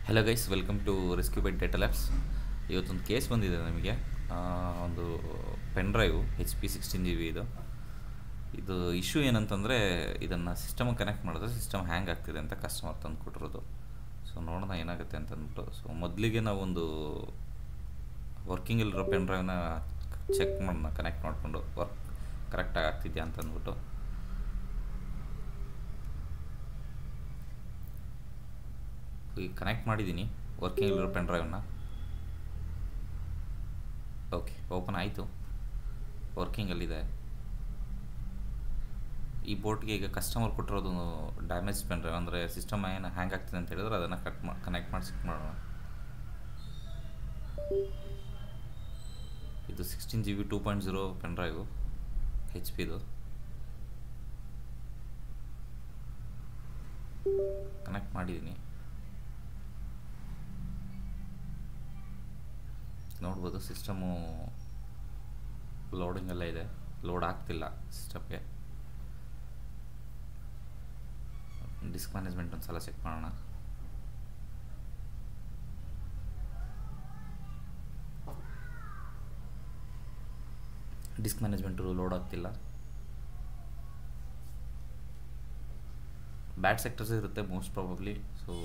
hello guys welcome to rescue by data labs ಇವತ್ತೊಂದು case ಬಂದಿದೆ ನಮಗೆ ಆ, ಒಂದು pen drive H P sixteen G B ಇದು ಇದು ಇಶ್ಯೂ ಏನಂತಂದರೆ ಇದನ್ನು ಸಿಸ್ಟಮ್ಗೆ ಕನೆಕ್ಟ್ ಮಾಡಿದ್ರೆ ಸಿಸ್ಟಮ್ ಹ್ಯಾಂಗ್ ಆಗ್ತಿದೆ ಅಂತ ಕಸ್ಟಮರ್ ತಂದು ಕೊಟ್ಟಿರೋದು ಸೊ ನೋಡೋಣ ಏನಾಗುತ್ತೆ ಅಂತ ಅಂದ್ಬಿಟ್ಟು ಸೊ ಮೊದಲಿಗೆ ನಾವೊಂದು ವರ್ಕಿಂಗ್ ಇಲ್ಲಿರೋ ಪೆನ್ ಡ್ರೈವ್ನ ಚೆಕ್ ಮಾಡೋಣ ಕನೆಕ್ಟ್ ಮಾಡಿಕೊಂಡು ವರ್ಕ್ ಕರೆಕ್ಟಾಗಿ ಆಗ್ತಿದೆಯಾ ಅಂತ ಅಂದ್ಬಿಟ್ಟು ಈಗ ಕನೆಕ್ಟ್ ಮಾಡಿದ್ದೀನಿ ವರ್ಕಿಂಗ್ ಇಲ್ಲಿರೋ ಪೆನ್ ಡ್ರೈವ್ನ ಓಕೆ ಓಪನ್ ಆಯಿತು ವರ್ಕಿಂಗಲ್ಲಿದೆ ಈ ಬೋರ್ಡ್ಗೆ ಈಗ ಕಸ್ಟಮರ್ ಕೊಟ್ಟಿರೋದು ಡ್ಯಾಮೇಜ್ ಪೆನ್ ಡ್ರೈವ್ ಅಂದರೆ ಸಿಸ್ಟಮ್ ಏನು ಹ್ಯಾಂಗ್ ಆಗ್ತಿದೆ ಅಂತ ಹೇಳಿದ್ರೆ ಅದನ್ನು ಕಟ್ ಮಾ ಕನೆಕ್ಟ್ ಮಾಡಿ ಚೆಕ್ ಮಾಡೋಣ ಇದು sixteen G B two point zero pen drive H ಪಿದು ಕನೆಕ್ಟ್ ಮಾಡಿದ್ದೀನಿ ನೋಡ್ಬೋದು ಸಿಸ್ಟಮು ಲೋಡಿಂಗ್ ಎಲ್ಲ ಇದೆ ಲೋಡ್ ಆಗ್ತಿಲ್ಲ ಸಿಸ್ಟಮ್ಗೆ ಡಿಸ್ಕ್ ಮ್ಯಾನೇಜ್ಮೆಂಟ್ ಒಂದು ಸಲ ಚೆಕ್ ಮಾಡೋಣ ಡಿಸ್ಕ್ ಮ್ಯಾನೇಜ್ಮೆಂಟು ಲೋಡ್ ಆಗ್ತಿಲ್ಲ ಬ್ಯಾಡ್ ಸೆಕ್ಟರ್ಸ್ ಇರುತ್ತೆ ಮೋಸ್ಟ್ ಪ್ರಾಬಬ್ಲಿ ಸೊ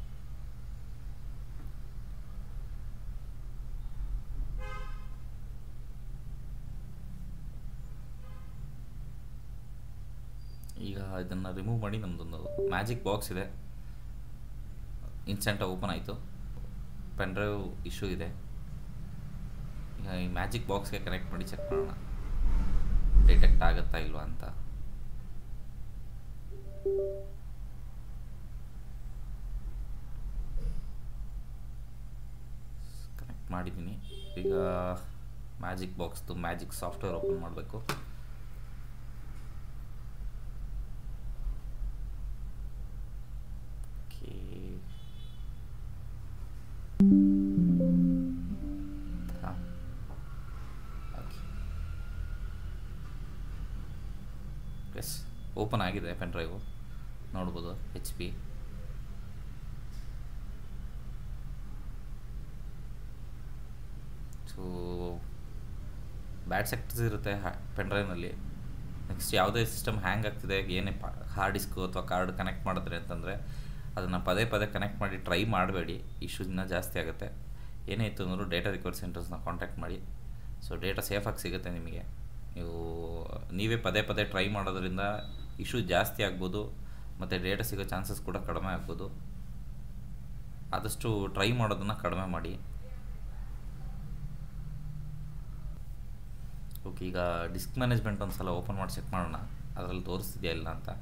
ಈಗ ಇದನ್ನು ರಿಮೂವ್ ಮಾಡಿ ನಮ್ಮದೊಂದು ಮ್ಯಾಜಿಕ್ ಬಾಕ್ಸ್ ಇದೆ ಇನ್ಸ್ಟೆಂಟಾಗಿ ಓಪನ್ ಆಯಿತು ಪೆನ್ ಡ್ರೈವ್ ಇಶ್ಯೂ ಇದೆ ಈಗ ಈ ಮ್ಯಾಜಿಕ್ ಬಾಕ್ಸ್ಗೆ ಕನೆಕ್ಟ್ ಮಾಡಿ ಚೆಕ್ ಮಾಡೋಣ ಡಿಟೆಕ್ಟ್ ಆಗುತ್ತಾ ಇಲ್ವಾ ಅಂತ ಕನೆಕ್ಟ್ ಮಾಡಿದ್ದೀನಿ ಈಗ ಮ್ಯಾಜಿಕ್ ಬಾಕ್ಸ್ದು ಮ್ಯಾಜಿಕ್ ಸಾಫ್ಟ್ವೇರ್ ಓಪನ್ ಮಾಡಬೇಕು ಓಕೆ ಹಾಂ ಓಕೆ ಎಸ್ ಓಪನ್ ಆಗಿದೆ ಪೆನ್ ಡ್ರೈವು ನೋಡ್ಬೋದು H P so bad sectors ಇರುತ್ತೆ ಪೆನ್ ಡ್ರೈವ್ನಲ್ಲಿ ನೆಕ್ಸ್ಟ್ ಯಾವುದೇ ಸಿಸ್ಟಮ್ ಹ್ಯಾಂಗ್ ಆಗ್ತಿದೆ ಏನೇ ಪಾ ಹಾರ್ಡ್ ಡಿಸ್ಕು ಅಥವಾ ಕಾರ್ಡ್ ಕನೆಕ್ಟ್ ಮಾಡಿದ್ರೆ ಅಂತಂದರೆ ಅದನ್ನು ಪದೇ ಪದೇ ಕನೆಕ್ಟ್ ಮಾಡಿ ಟ್ರೈ ಮಾಡಬೇಡಿ ಇಶ್ಯೂ ಇನ್ನೂ ಜಾಸ್ತಿ ಆಗುತ್ತೆ ಏನೇ ಇತ್ತು ಅಂದರೂ ಡೇಟಾ ರಿಕವರಿ ಸೆಂಟರ್ಸ್ನ ಕಾಂಟ್ಯಾಕ್ಟ್ ಮಾಡಿ ಸೊ ಡೇಟಾ ಸೇಫಾಗಿ ಸಿಗುತ್ತೆ ನಿಮಗೆ ನೀವು ನೀವೇ ಪದೇ ಪದೇ ಟ್ರೈ ಮಾಡೋದ್ರಿಂದ ಇಶ್ಯೂ ಜಾಸ್ತಿ ಆಗ್ಬೋದು ಮತ್ತು ಡೇಟಾ ಸಿಗೋ ಚಾನ್ಸಸ್ ಕೂಡ ಕಡಿಮೆ ಆಗ್ಬೋದು ಆದಷ್ಟು ಟ್ರೈ ಮಾಡೋದನ್ನು ಕಡಿಮೆ ಮಾಡಿ ಓಕೆ ಈಗ ಡಿಸ್ಕ್ ಮ್ಯಾನೇಜ್ಮೆಂಟ್ ಒಂದು ಸಲ ಓಪನ್ ಮಾಡಿ ಚೆಕ್ ಮಾಡೋಣ ಅದರಲ್ಲಿ ತೋರಿಸ್ತಿದೆಯಾ ಇಲ್ಲ ಅಂತ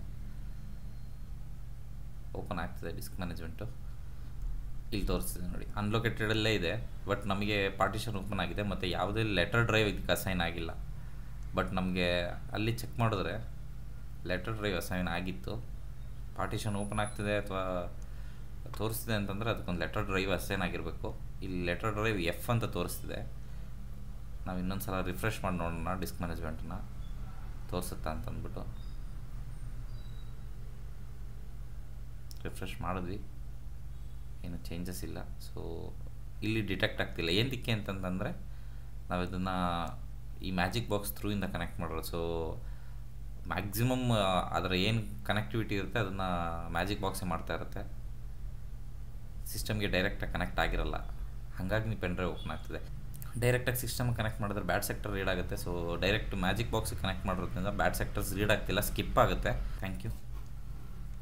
ಓಪನ್ ಆಗ್ತಿದೆ ಡಿಸ್ಕ್ ಮ್ಯಾನೇಜ್ಮೆಂಟು ಇಲ್ಲಿ ತೋರಿಸ್ತಿದೆ ನೋಡಿ ಅನ್ಲೊಕೇಟೆಡಲ್ಲೇ ಇದೆ ಬಟ್ ನಮಗೆ ಪಾರ್ಟಿಷನ್ ಓಪನ್ ಆಗಿದೆ ಮತ್ತು ಯಾವುದೇ ಲೆಟರ್ ಡ್ರೈವ್ ಇದಕ್ಕೆ ಅಸೈನ್ ಆಗಿಲ್ಲ ಬಟ್ ನಮಗೆ ಅಲ್ಲಿ ಚೆಕ್ ಮಾಡಿದ್ರೆ ಲೆಟರ್ ಡ್ರೈವ್ ಅಸೈನ್ ಆಗಿತ್ತು ಪಾರ್ಟಿಷನ್ ಓಪನ್ ಆಗ್ತಿದೆ ಅಥವಾ ತೋರಿಸ್ತಿದೆ ಅಂತಂದರೆ ಅದಕ್ಕೊಂದು ಲೆಟರ್ ಡ್ರೈವ್ ಅಸೈನ್ ಆಗಿರಬೇಕು ಇಲ್ಲಿ ಲೆಟರ್ ಡ್ರೈವ್ ಎಫ್ ಅಂತ ತೋರಿಸ್ತಿದೆ ನಾವು ಇನ್ನೊಂದು ಸಲ ರಿಫ್ರೆಶ್ ಮಾಡಿ ನೋಡೋಣ ಡಿಸ್ಕ್ ಮ್ಯಾನೇಜ್ಮೆಂಟನ್ನ ತೋರಿಸುತ್ತಾ ಅಂತ ಅಂದ್ಬಿಟ್ಟು ರಿಫ್ರೆಶ್ ಮಾಡಿದ್ವಿ ಏನು ಚೇಂಜಸ್ ಇಲ್ಲ ಸೊ ಇಲ್ಲಿ ಡಿಟೆಕ್ಟ್ ಆಗ್ತಿಲ್ಲ ಏನಕ್ಕೆ ಅಂತಂತಂದರೆ ನಾವು ಇದನ್ನು ಈ ಮ್ಯಾಜಿಕ್ ಬಾಕ್ಸ್ ಥ್ರೂ ಇಂದ ಕನೆಕ್ಟ್ ಮಾಡೋದು ಸೊ ಮ್ಯಾಕ್ಸಿಮಮ್ ಅದರ ಏನು ಕನೆಕ್ಟಿವಿಟಿ ಇರುತ್ತೆ ಅದನ್ನು ಮ್ಯಾಜಿಕ್ ಬಾಕ್ಸೇ ಮಾಡ್ತಾ ಇರುತ್ತೆ ಸಿಸ್ಟಮ್ಗೆ ಡೈರೆಕ್ಟಾಗಿ ಕನೆಕ್ಟ್ ಆಗಿರಲ್ಲ ಹಾಗಾಗಿ ನೀವು ಪೆನ್ ಡ್ರೈವ್ ಓಪನ್ ಆಗ್ತಿದೆ ಡೈರೆಕ್ಟಾಗಿ ಸಿಸ್ಟಮ್ ಕನೆಕ್ಟ್ ಮಾಡಿದ್ರೆ ಬ್ಯಾಡ್ ಸೆಕ್ಟರ್ ರೀಡ್ ಆಗುತ್ತೆ ಸೊ ಡೈರೆಕ್ಟ್ ಮ್ಯಾಜಿಕ್ ಬಾಕ್ಸಿಗೆ ಕನೆಕ್ಟ್ ಮಾಡಿರೋದ್ರಿಂದ ಬ್ಯಾಡ್ ಸೆಕ್ಟರ್ಸ್ ರೀಡ್ ಆಗ್ತಿಲ್ಲ ಸ್ಕಿಪ್ ಆಗುತ್ತೆ ಥ್ಯಾಂಕ್ ಯು